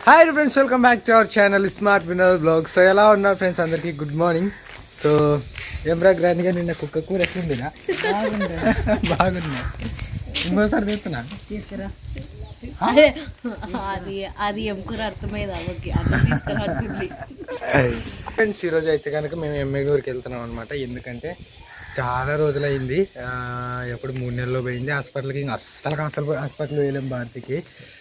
Hi friends welcome back to our channel smart Vinod blog so ఎలా ఉన్నారు friends అందరికీ good morning so ఏం రా గ్రాండ్గా నిన్న కుక్క కూర ఎట్లుందిరా బాగుంది ఇంకోసారి తీస్తున్నా తీసుకురా అది అది ఎంకూర అర్థమైంది అవ్వకి అన్నం తీసుకురా అంటుంది ఫ్రెండ్స్ ఈరోజు అయితే కనుక మేము ఎమ్మెగూరుకి వెళ్తున్నాం అనమాట ఎందుకంటే చాలా రోజులైంది ఆ, ఎప్పుడు మూడు నెలల్లో పోయింది హాస్పిటల్కి ఇంకా అస్సలు అసలు హాస్పిటల్ వేయలేం భారతికి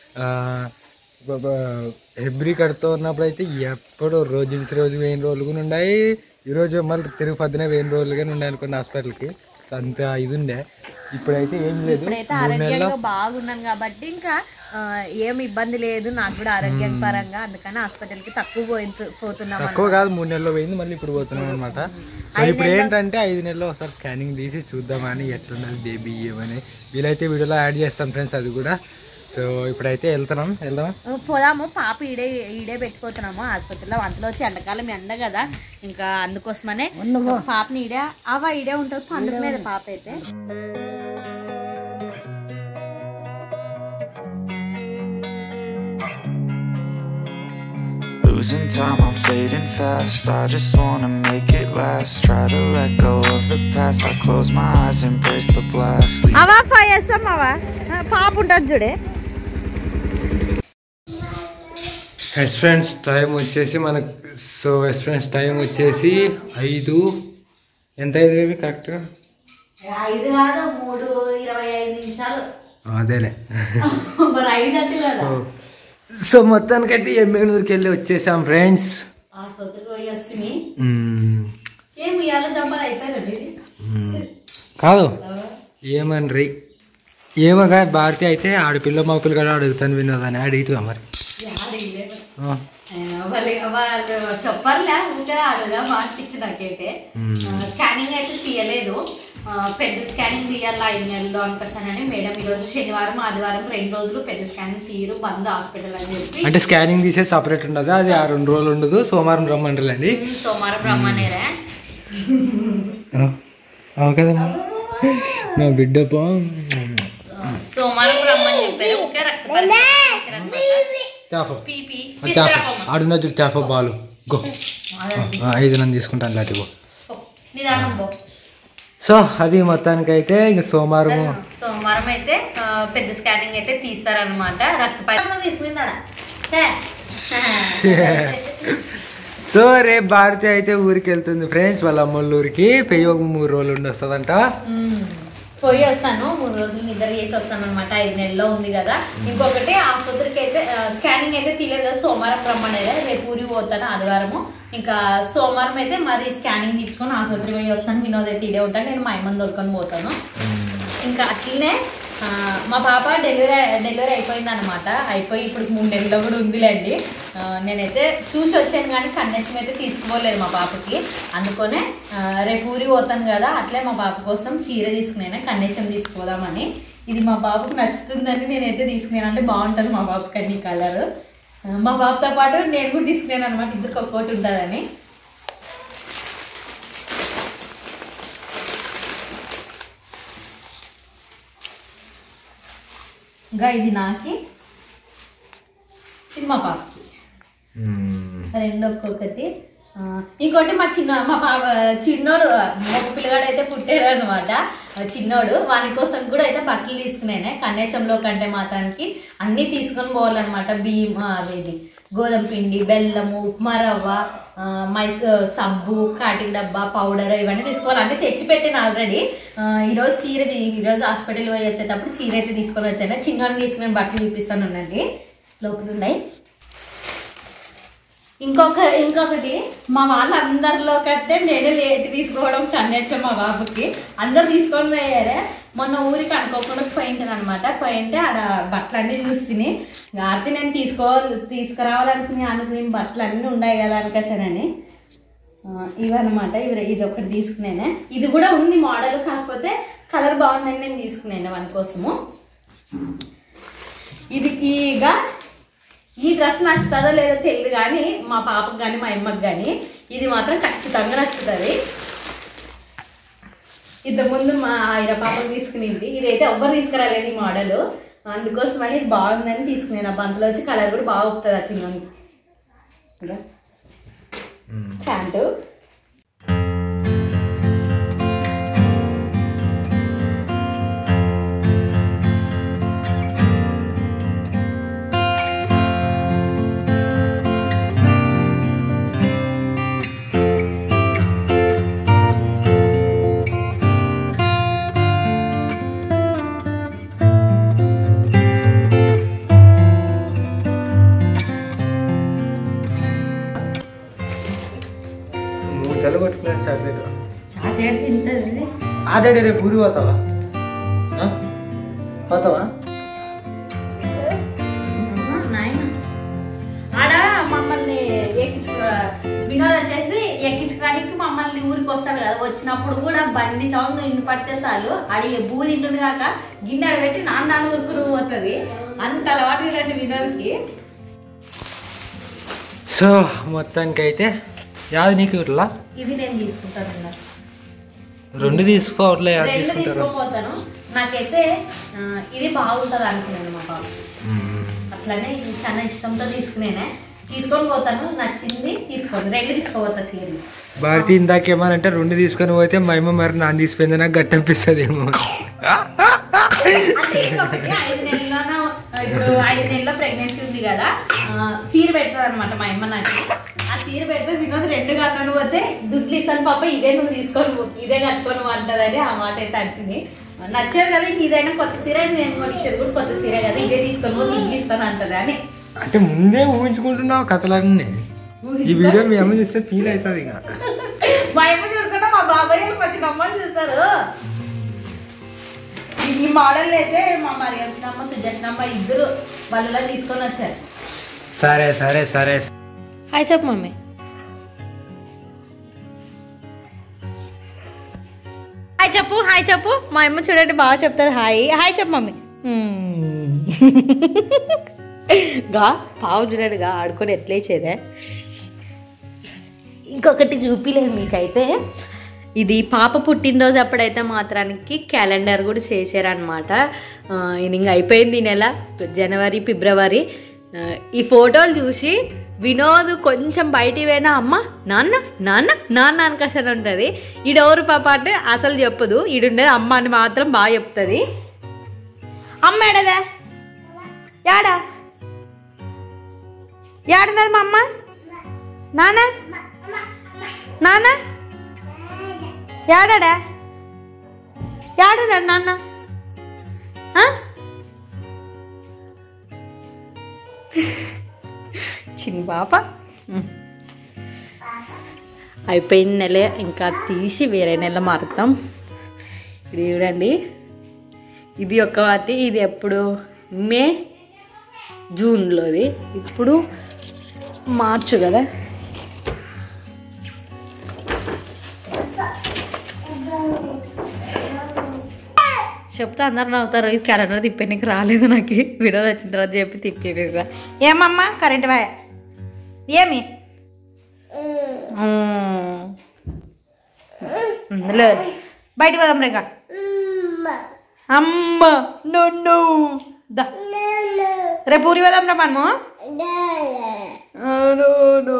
ఎబ్రి కడుతూ ఉన్నప్పుడు అయితే ఎప్పుడు రోజు నుంచి రోజు వెయ్యి రోజులు కూడా ఉన్నాయి ఈరోజు మళ్ళీ తిరుగు పొద్దున వెయ్యి రోజులు కానీ ఉన్నాయి అనుకోండి హాస్పిటల్కి సో అంత ఇది ఉండే ఇప్పుడైతే ఏం లేదు ఇప్పుడైతే మూడు నెలల ఆరోగ్యంగా బాగున్నాం కాబట్టి ఇంకా ఆ, ఏం ఇబ్బంది లేదు నాకు కూడా ఆరోగ్యం పరంగా అందుకని హాస్పిటల్కి తక్కువ పోయి పోతున్నాం తక్కువ కాదు మూడు నెలలు పోయింది మళ్ళీ ఇప్పుడు పోతున్నాం అనమాట సో ఇప్పుడు ఏంటంటే ఐదు నెలలు ఒకసారి స్కానింగ్ తీసి చూద్దామని ఎట్లున్నది బేబీ ఏమని వీలైతే వీడియోలో యాడ్ చేస్తాం ఫ్రెండ్స్ అది కూడా సో ఇప్పుడైతే వెళ్తున్నాం వెళ్దాం పోదాము పాప ఈడే ఈడే పెట్టుకోతున్నాము ఆసుపత్రిలో అంతలో వచ్చి ఎండాకాలం ఎండ కదా ఇంకా అందుకోసమనే పాపని ఈడే అవ ఈడే ఉంటుంది పండుగ మీద పాప అయితే Losing time, I'm fading fast. I just wanna make it last. Try to let go of the past. I close my eyes, embrace the blast. Leave అవా ఫైవ్ చేస్తాం అవా పాప ఉంటుంది చూడే బెస్ట్ ఫ్రెండ్స్ టైం వచ్చేసి మనకు సో బెస్ట్ ఫ్రెండ్స్ టైం వచ్చేసి ఐదు ఎంత అయింది బేబీ కరెక్ట్గా ఐదు కాదు మూడు ఇరవై ఐదు నిమిషాలు అదేలే మరి ఐదు అంటే కదా సో మొత్తానికైతే ఎమ్మెగనూరుకి వెళ్ళి వచ్చేసాం ఫ్రెండ్స్ ఆసుపత్రికి పోయి వస్తుంది ఏం ఇవాళ జంపాలు అయిపోయారండి కాదు ఏమని ఏమగా భారతి అయితే ఆడపిల్ల మగపిల్ల కూడా అడుగుతాను వినోదని అడుగుతా మరి ఆ. వాళ్ళు వాళ్ళు చెప్పర్లే ఊరికే అడుగుదా మాటిచ్చి నాకైతే స్కానింగ్ అయితే తీయలేదు ఆ, పెద్ద స్కానింగ్ తీయాలి ఐదు నెలలు అనుకోసానని మేడం ఈరోజు శనివారం ఆదివారం రెండు రోజులు పెద్ద స్కానింగ్ తీయరు బంద్ హాస్పిటల్ అని చెప్పి అంటే స్కానింగ్ తీసే సపరేట్ ఉండదు అది ఆ రెండు రోజులు ఉండదు సోమవారం రమ్మంటారండి సోమవారం రమ్మనేరా అవును కదమ్మా నా బిడ్డ పో సోమవారం రమ్మని చెప్పారు ఊరికే రక్త పరీక్ష చేశారన్నమాట. తేఫో పీపీ తేఫో ఆడున్న చూడు తేఫో బాలు గో ఆ, ఐదు నన్ను తీసుకుంటాను లాంటి పో నిదానం పో సో అది మొత్తానికైతే ఇంక సోమవారము సోమవారం అయితే ఆ, పెద్ద స్కానింగ్ అయితే తీస్తారనమాట రక్త పరీక్ష తీసుకుందా సో రేపు భారతి అయితే ఊరికి వెళ్తుంది ఫ్రెండ్స్ వాళ్ళ అమ్మోళ్ళ ఊరికి పెయ్యి ఒక మూడు రోజులు ఉండి వస్తుందంట పోయి వస్తాను మూడు రోజులు నిద్ర చేసి వస్తాను అనమాట ఐదు నెలల్లో ఉంది కదా ఇంకొకటి ఆసుపత్రికి అయితే ఆ, స్కానింగ్ అయితే తీయలేదు కదా సోమవారం రమ్మనేది రేపు ఊరికి పోతాను ఆదివారము ఇంకా సోమవారం అయితే మరి స్కానింగ్ తీసుకొని ఆసుపత్రి పోయి వస్తాను వినోద్ అయితే ఇడే ఉంటాను నేను మా అమ్మని దొరుకుని పోతాను ఇంకా అట్లనే ఆ, మా పాప డెలివరీ డెలివరీ అయిపోయింది అనమాట అయిపోయి ఇప్పుడు మూడు నెలల్లో కూడా ఉందిలేండి ఆ, నేనైతే చూసి వచ్చాను కానీ కన్నెచ్చం అయితే తీసుకోలేదు మా పాపకి అందుకనే ఆ, రేపు ఊరి పోతాను కదా అట్లే మా పాప కోసం చీర తీసుకున్నాను కన్నెచ్చం తీసుకోదామని ఇది మా బాబుకు నచ్చుతుందని నేనైతే తీసుకున్నాను అంటే బాగుంటుంది మా బాబుకి అన్ని కలర్ మా బాబుతో పాటు నేను కూడా తీసుకున్నాను అనమాట ఇద్దరికి ఒక్కోటి ఉంటుందని ఇంకా ఇది నాకి ఇది మా పాపకి రెండు ఒక్కొక్కటి ఆ, ఇంకోటి మా చిన్న మా పాప చిన్నోడు ఒక పిల్లగాడు అయితే పుట్టాడు అనమాట చిన్నోడు వాని కోసం కూడా అయితే బట్టలు తీసుకున్నానే కన్నేచంలో కంటే మాత్రానికి అన్నీ తీసుకొని పోవాలన్నమాట బియ్యం ఆ, అదేది గోధుమ పిండి బెల్లము ఉప్మా రవ్వ ఆ, మై సబ్బు కాటికి డబ్బా పౌడర్ ఇవన్నీ తీసుకోవాలి అన్నీ తెచ్చి పెట్టాను ఆల్రెడీ ఈరోజు చీర తీ- ఈరోజు హాస్పిటల్ పోయి వచ్చేటప్పుడు చీర అయితే తీసుకొని వచ్చాను చిన్నోడిని తీసుకుని బట్టలు చూపిస్తాను ఉండండి లోపల ఉన్నాయి ఇంకొక ఇంకొకటి మా వాళ్ళందరిలో కంటే నేను లేట్ తీసుకోవడం కన్నెచ్చ మా బాబుకి అందరు తీసుకొని పోయారే మొన్న ఊరికి అనుకోకుండా పోయింటాను అనమాట పోయింటే ఆడ బట్టలన్నీ చూస్తుని ఆర్తి నేను తీసుకోవాలి తీసుకురావాలనుకుని అనుకుని బట్టలు అన్నీ ఉన్నాయి కదా అనుకోసానని ఇవన్నమాట ఇవి ఇది ఒకటి తీసుకున్నాను ఇది కూడా ఉంది మోడల్ కాకపోతే కలర్ బాగుందని నేను తీసుకున్నాను వాని కోసము ఇది ఈగ ఈ డ్రెస్ నచ్చుతుందో లేదో తెలియదు కానీ మా పాపకు కానీ మా అమ్మకి కానీ ఇది మాత్రం ఖచ్చితంగా నచ్చుతుంది ఇంతకుముందు మా ఆయన పాపకు తీసుకునింది ఇదైతే ఎవ్వరు తీసుకురాలేదు ఈ మోడల్ అందుకోసమని ఇది బాగుందని తీసుకున్నాను ఆ బంతులో వచ్చి కలర్ కూడా బాగా వస్తుంది ఆ చిన్న ప్యాంటు మూతలు కొట్టుకున్నాను చాక్లెట్ చాక్లెట్ తింటుంది ఆల్రెడీ రేపు ఊరి పోతావా ఆ? పోతావా నాయన ఆడ మమ్మల్ని ఎక్కించు వినోద్ వచ్చేసి ఎక్కించుకోవడానికి మమ్మల్ని ఊరికి వస్తాడు కదా వచ్చినప్పుడు కూడా బండి సౌండ్ ఇంటి పడితే చాలు ఆడ ఈ బూ తింటుంది కాక గిన్నెడ పెట్టి నాన్న ఊరుకురు పోతుంది అంత అలవాటు ఇలాంటి వినోద్కి సో మొత్తానికి అయితే యాది నీకు ఇట్లా ఇది నేను తీసుకుంటాను అన్నారు. రెండు తీసుకో అట్లా యాడ్ రెండు తీసుకుంటారు తీసుకోపోతాను నాకైతే ఆ, ఇది బాగుంటుంది అనుకున్నాను మా బాబు అట్లనే ఇది చాలా ఇష్టంతో తీసుకునేనే తీసుకొని పోతాను నచ్చింది తీసుకోండి రెండు తీసుకోపోతా సీరియల్ భారతి ఇందాకేమనంటే రెండు తీసుకొని పోతే మా అమ్మ మరి నాన్న తీసిపోయింది నాకు గట్టనిపిస్తుంది ఏమో అంటే ఇంకొకటి ఐదు నెలల ఇప్పుడు ఐదు నెలల ప్రెగ్నెన్సీ ఉంది కదా ఆ, సీర పెడతాది అనమాట మా అమ్మ నాకు ఆ సీర పెడితే వినోద్ రెండు గంటలు పోతే దుడ్లు ఇస్తాను పాప ఇదే నువ్వు తీసుకొని పో, ఇదే కట్టుకొని పో అంటదని ఆ మాట అయితే అంటుంది నచ్చేది కదా ఇంక ఇదైనా కొత్త సీర నేను కూడా ఇచ్చేది కూడా కొత్త సీర కదా ఇదే తీసుకొని పోతే దుడ్లు ఇస్తాను అంటది అని అంటే ముందే ఊహించుకుంటున్నావు కథలన్నీ ఈ వీడియో మీ అమ్మ చూస్తే ఫీల్ అవుతుంది ఇక మా అమ్మ చూడకుండా మా బాబాయ్ వాళ్ళు కొంచెం అమ్మలు చూస్తారు ఈ- ఈ మోడల్ అయితే మా మరి వచ్చినమ్మ సుజాతనమ్మ ఇద్దరు వాళ్ళలో తీసుకొని వచ్చారు సరే సరే సరే హాయ్ చెప్పు మమ్మీ హాయ్ చెప్పు హాయ్ చెప్పు మా అమ్మ చూడండి బాగా చెప్తుంది హాయ్ హాయ్ చెప్పు మమ్మీ గా పావు చూడండి గా ఆడుకొని ఎట్లేచేదే ఇంకొకటి చూపిలేదు మీకైతే ఇది పాప పుట్టినరోజు అప్పుడైతే మాత్రానికి క్యాలెండర్ కూడా చేశారనమాట ఆ, ఇది ఇంకా అయిపోయింది ఈ నెల జనవరి ఫిబ్రవరి ఆ, ఈ ఫోటోలు చూసి వినోద్ కొంచెం బయటికి పోయినా అమ్మ నాన్న నాన్న నాన్న అనకషన్ ఉంటుంది ఈడెవరు పాప అంటే అసలు చెప్పదు ఈడుండేది అమ్మ అని మాత్రం బాగా చెప్తుంది అమ్మ ఏడదా యాడా యాడున్నది మా అమ్మ నాన్న నాన్న యాడా యాడున్నాడు నాన్న ఆ? చిన్న పాప ఉమ్. అయిపోయిన నెల ఇంకా తీసి వేరే నెల మారుతాం ఇది చూడండి ఇది ఒక వాటి ఇది ఎప్పుడు మే జూన్లోది ఇప్పుడు మార్చు కదా చెప్తే అందరు నవ్వుతారు ఇది క్యాలెండర్ తిప్పే నీకు రాలేదు నాకు వినోద్ వచ్చిన తర్వాత చెప్పి తిప్పేది ఏమమ్మా కరెంట్ వాయ ఏమి లేదు బయటికి పోదాం రేగా అమ్మ నన్ను దా రేపు ఊరి పోదాం రా మనము ఆ, no, no.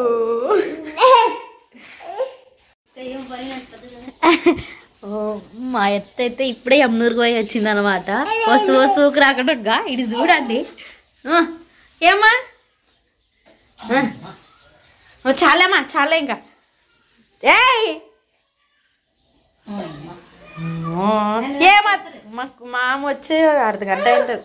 ఓ, మా ఎత్త అయితే ఇప్పుడే యమునూరుకు పోయి వచ్చింది అనమాట వస్తు వస్తువుకు రాకుండా ఇది చూడండి ఆ, ఏమ్మా ఆ. ఓ, చాలేమ్మా చాలే ఇంకా ఏయ్ ఓ, ఏమా మాకు మామ వచ్చి అర్ధ గంట ఉంటుంది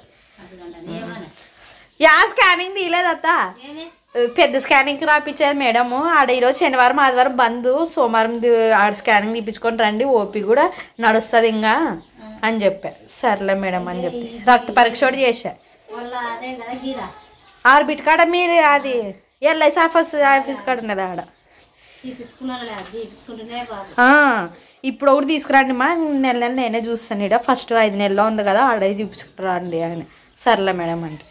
యా స్కానింగ్ తీయలేదు అత్త పెద్ద స్కానింగ్ రాపించేది మేడము ఆడ ఈరోజు శనివారం ఆదివారం బంద్ సోమవారం ది- ఆడ స్కానింగ్ తీపించుకొని రండి ఓపి కూడా నడుస్తుంది ఇంకా అని చెప్పా సర్లే మేడం అని చెప్పి రక్త పరీక్ష కూడా చేశా ఆర్బిట్ కాడ మీరు అది ఎల్ఐసి ఆఫీస్ ఆఫీస్ కాడ ఉన్నది ఆడ ఆ, ఇప్పుడు ఒకటి తీసుకురండి మా నెల నెల నేనే చూస్తాను ఇడ ఫస్ట్ ఐదు నెలల్లో ఉంది కదా ఆడే చూపించుకురండి అని సర్లే మేడం అంటే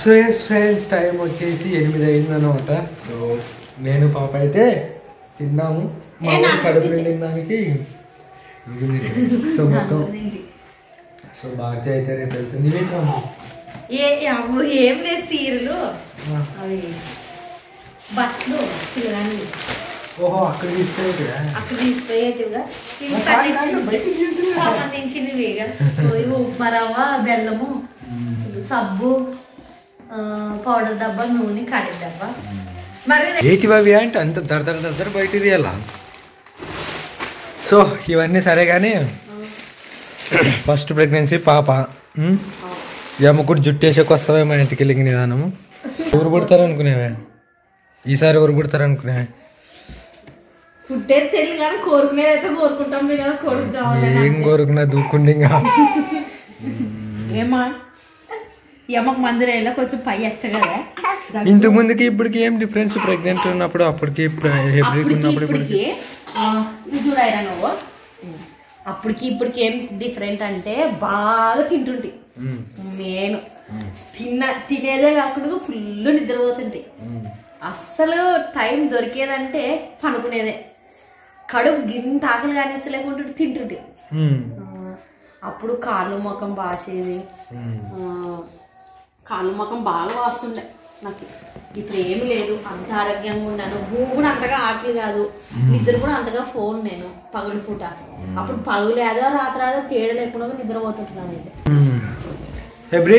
సో ఎస్ ఫ్రెండ్స్ టైం వచ్చేసి ఎనిమిది అయింది అనమాట సో నేను పాప అయితే తిన్నాము మా ఏ, ఊరు నాకు కడుపు తింది. నిండడానికి మిగిలింది. సో మొత్తం సో భారతి అయితే రేపు వెళ్తుంది ఇవేంటి అమ్మ? ఏ అవ్వు ఏం లేదు సీరలు ఆ, అవి బట్టలు పిల్లగాని ఓహో అక్కడ తీసుకెళ్తే అక్కడ తీసిపోయేటివిగా ఇవి కాదు, కాదు, పట్టించింది. బయటికి తీసుకెళ్ళి సంబంధించినవి ఇక. ఇవి ఉప్మా రవ్వ బెల్లము సబ్బు ఆ, పౌడర్ డబ్బా నూనె కడిగి డబ్బా మరి ఏంటివి అవి అంటే అంత దర దర దర దర బయట తీయాల సో ఇవన్నీ సరే కానీ ఫస్ట్ ప్రెగ్నెన్సీ పాప ఉమ్? ఈ అమ్మకుడు జుట్టు వేసేకి వస్తావే మా ఇంటికి వెళ్ళి నిదానము ఎవరు పుడతారు అనుకునేవే ఈసారి ఎవరు పుడతారు అనుకునేవే పుట్టే తెలియదు కానీ కోరుకునేది అయితే కోరుకుంటాం మీరు కదా కొడుకు కావాలని ఏం కోరుకున్నా దూకుండి ఇంకా ఏమా ఈ అమ్మకు మందిరేళ్ళ కొంచెం పై వచ్చ కదా ఇంతకు ముందుకి ఇప్పటికి ఏం డిఫరెన్స్ ప్రెగ్నెంట్ ఉన్నప్పుడు అప్పటికి హెబ్రిక్ అప్పటికి ఉన్నప్పుడు ఇప్పుడు ఇప్పటికి ఆ, ఇది చూడాయిరా నువ్వు అప్పటికి ఇప్పటికి ఏం డిఫరెంట్ అంటే బాగా తింటుంటి నేను తిన్న తినేదే కాకుండా ఫుల్ నిద్రపోతుంటి అస్సలు టైం దొరికేదంటే పనుకునేదే కడుపు గింత ఆకలి కానేసి లేకుంటుంటే తింటుంటి ఉమ్. ఆ, అప్పుడు కాళ్ళు ముఖం బాసేది ఆ, కాళ్ళు ముఖం బాగా వాస్తుండే నాకు ఇప్పుడు ఏమి లేదు అంత ఆరోగ్యంగా ఉన్నాను భూ కూడా అంతగా ఆకలి కాదు నిద్ర కూడా అంతగా ఫోన్ నేను పగలు పూట అప్పుడు పగులేదో రాత్రి ఏదో తేడా లేకుండా నిద్రపోతుంటున్నాను అయితే ఎబ్రి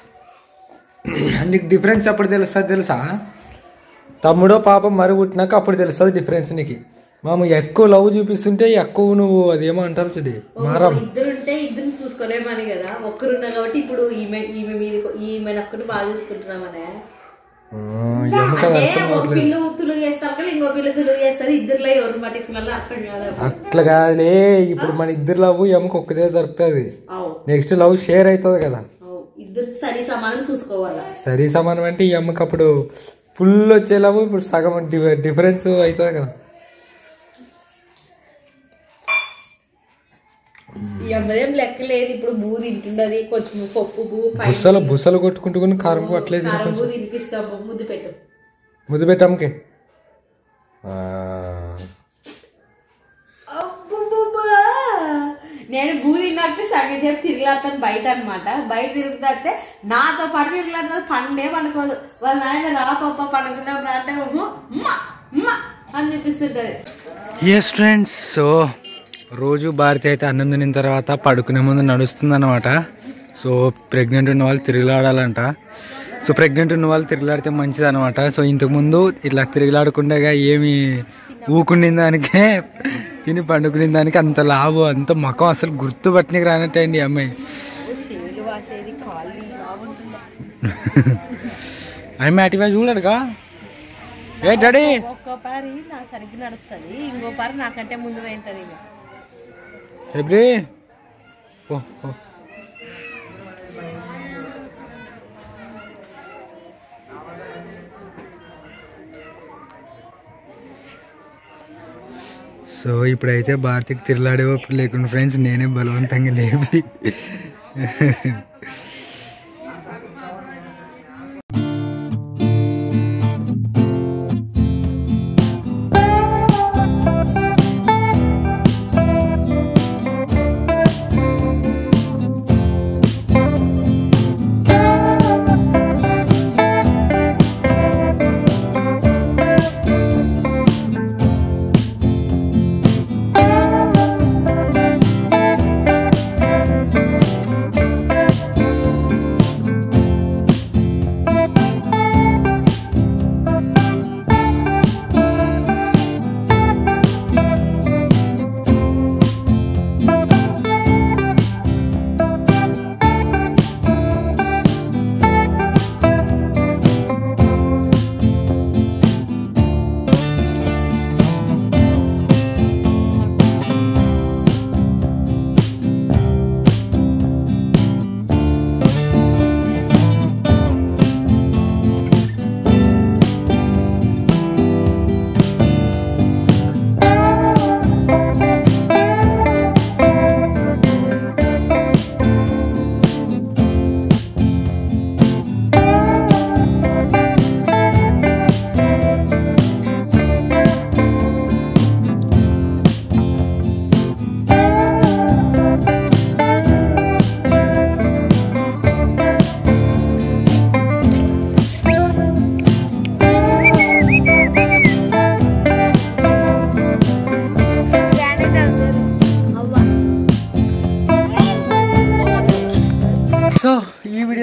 నీకు డిఫరెన్స్ అప్పుడు తెలుస్తుంది తెలుసా తమ్ముడో పాప మరి పుట్టినాక అప్పుడు తెలుస్తుంది డిఫరెన్స్ నీకు మాము ఎక్కువ లవ్ చూపిస్తుంటే ఎక్కువ నువ్వు అదేమో అంటారు చూడి మారం ఇద్దరుంటే ఇద్దరిని చూసుకోలేమని కదా ఒక్కరున్నా కాబట్టి ఇప్పుడు ఈమె ఈమె మీద ఈమె ఒక్కటి బాగా చూసుకుంటున్నామనే ఆ, ఏమో కదా అంటే అర్థం ఒక కావట్లేదు పిల్ల తులుగు చేస్తారు కదా ఇంకో పిల్ల తులుగు చేస్తారు ఇద్దరులో ఎవరు పట్టించుకోవాలో అర్థం కాదు అట్లా కాదులే ఇప్పుడు మన ఇద్దరు లవ్ ఎమ్మకి ఒక్కదే దొరుకుతుంది అవు నెక్స్ట్ లవ్ షేర్ అవుతుంది కదా అవు ఇద్దరు సరి సమానం చూసుకోవాలా సరే సమానం అంటే ఈ అమ్మకి అప్పుడు ఫుల్ వచ్చే లవ్ ఇప్పుడు సగం డి- డిఫరెన్స్ అవుతుంది కదా ఈ అమ్మదేం లెక్క లేదు ఇప్పుడు బూ తింటున్నది కొంచెం పప్పు బూ పై బుస్సలు బుస్సలు కొట్టుకుంటుకుని కారం అట్లేదు కారం బూ తినిపిస్తాము ముద్దు పెట్టు ముద్దు పెట్టమ్మకి అబ్బబ్బబ్బా. నేను బూ తిన్నట్టు సగం సేపు తిరిగిలాడతాను బయట అన్నమాట బయట తిరుగుతాస్తే నాతో పాటు తిరిగిలాడుతుంది పండే పండుకోదు వాళ్ళ నాయన రా పప్ప పండుకున్నప్పుడు అంటే "ఉమ్మ, ఉమ్మ, ఉమ్మ" అని చూపిస్తుంటది ఎస్ ఫ్రెండ్స్ సో రోజు భారతి అయితే అన్నం తినిన తర్వాత పడుకునే ముందు నడుస్తుంది అనమాట సో ప్రెగ్నెంట్ ఉన్న వాళ్ళు తిరిగిలాడాలంట సో ప్రెగ్నెంట్ ఉన్న వాళ్ళు తిరిగిలాడితే మంచిది అనమాట సో ఇంతకుముందు ఇట్లా తిరిగిలాడకుండా ఏమి ఊకుండిన దానికే తిని పండుకునే దానికి అంత లాభం అంత మకం అసలు గుర్తుపట్టనికి రానట్టు అండి ఈ అమ్మాయి చేతులు వాసేది కాళ్ళు బాగుంటుంది ఆమె అటువైపు చూడడుగా ఏ డాడీ ఒక్కో పారి నా సరిగ్గా నడుస్తుంది ఇంకో పారి నాకంటే ముందు వెంటది ఇక ఎబ్రి ఓ ఓ సో ఇప్పుడైతే భారతికి తిరలాడే ఓపిక లేకుండా ఫ్రెండ్స్ నేనే బలవంతంగా లేపి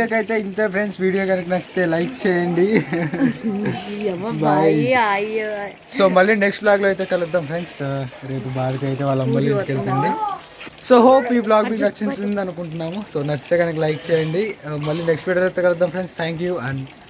వీడియోకి అయితే ఇంతే ఫ్రెండ్స్ వీడియో కనుక నచ్చితే లైక్ చేయండి బాయ్ అయ్యో సో మళ్ళీ నెక్స్ట్ బ్లాగ్ లో అయితే కలుద్దాం ఫ్రెండ్స్ రేపు భారతి అయితే వాళ్ళ అమ్మలు ఇంటికి వెళ్తుంది సో హోప్ ఈ బ్లాగ్ మీకు నచ్చింది అనుకుంటున్నాము సో నచ్చితే కనుక లైక్ చేయండి Uh, మళ్ళీ నెక్స్ట్ వీడియో అయితే కలుద్దాం ఫ్రెండ్స్ థ్యాంక్ యూ అండ్